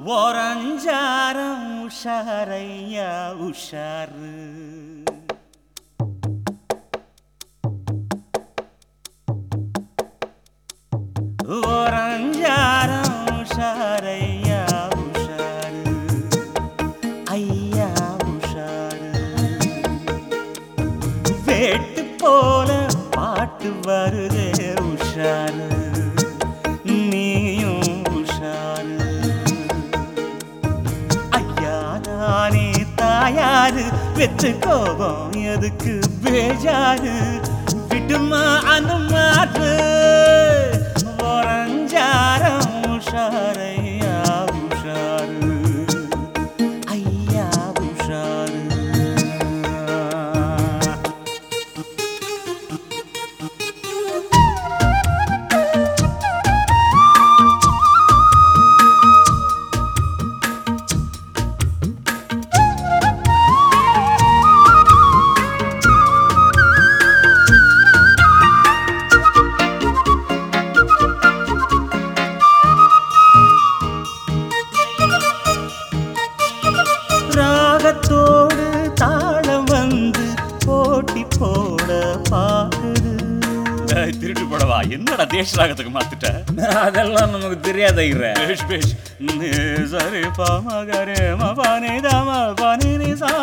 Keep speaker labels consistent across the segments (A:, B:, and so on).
A: ஓரஞ்சாரம் உஷாரையா உஷாரு ஓரஞ்சாரம் உஷாரையா உஷாரு ஐயா உஷாரு வேட்டு போல பாட்டு வருதே உஷாரு நீயும் உஷாரு ஐயா நானே தாயாரு வெற்று கோபம் எதுக்கு பேஜாரு விடுமா அனுமாறு ஓரஞ்சாரம் உஷாரையா உஷாரு ஐயா உஷாரு ராகத்தோடு தாளம் வந்து போட்டி போட பாக்குது திருட்டு போடவா என்னடா தேச ராகத்துக்கு மாத்திட்ட
B: அதெல்லாம் நமக்கு தெரியாத
A: பேஷ் பேஷ் நே சரி பாமகரே மபானே தாம பானே நிசா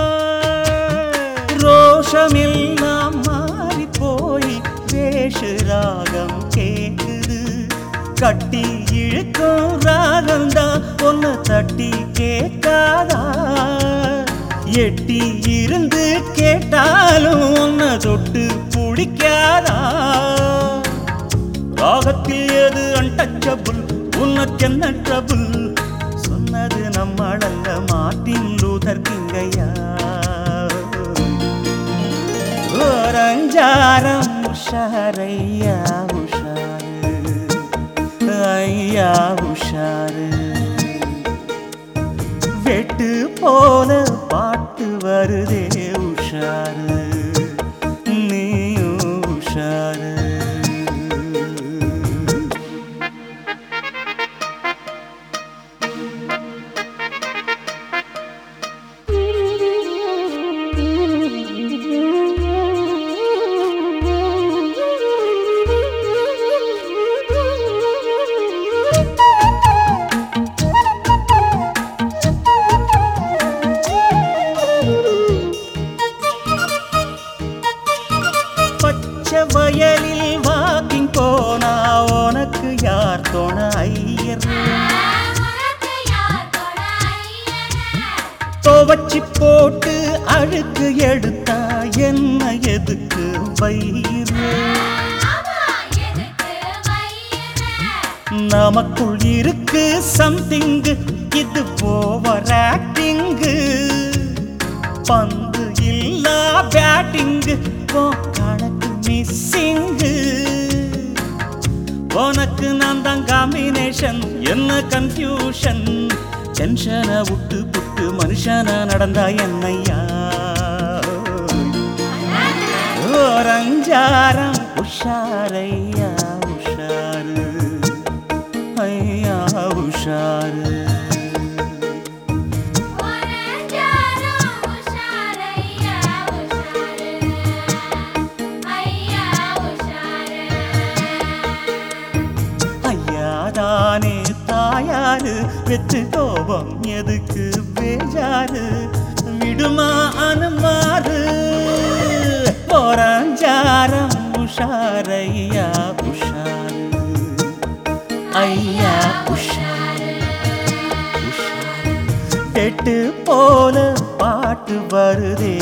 A: ரோஷமெல்லாம் மாறி போய் வேஷு ராகம் கேக்குது கட்டி இழுக்கும் ராகம் தான் ஒன்னு தட்டி கேட்காதா எட்டி இருந்து கேட்டாலும் ஒன்ன தொட்டு பிடிக்காதா ராகத்தில் எது அன்டச்சபிள் உனக்கென்ன ட்ரபிள் சொன்னது நம்மளல்ல மார்ட்டின் லூதர் கிங்கையா ஓரஞ்சாரம் உஷாரையா உஷாரு ஐயா உஷாரு வெட்டு போல பாட்டு வருதே உஷாரு நீயும் உஷாரு பச்சை வயலில் வாக்கிங் போனா உனக்கு யார் தோண ஐயர் துவச்சி போட்டு அழுக்கு எடுத்தா என்ன எதுக்கு வயிறு நமக்குள் இருக்கு சம்திங் இது ஓவர் ஆக்டிங்கு பந்து இல்லா பேட்டிங்கு கணக்கு மிஸ்ஸிங்கு உனக்கு நான் தான் காம்பினேஷன் என்ன கன்ஃபியூஷன் டென்ஷனை விட்டு புட்டு மனுஷனா நடந்தா என்னையா ஓரஞ்சாரம் உஷாரையா உஷாரு ஐயா உஷாரு ஐயாதானே தாயாரு வெற்று கோபம் எதுக்கு பேஜாரு விடுமா அனுமாறு போராஞ்சாரம் உஷாரையா உஷாரு ஐயா உஷாரு உஷாரு வெட்டு போல பாட்டு வருதே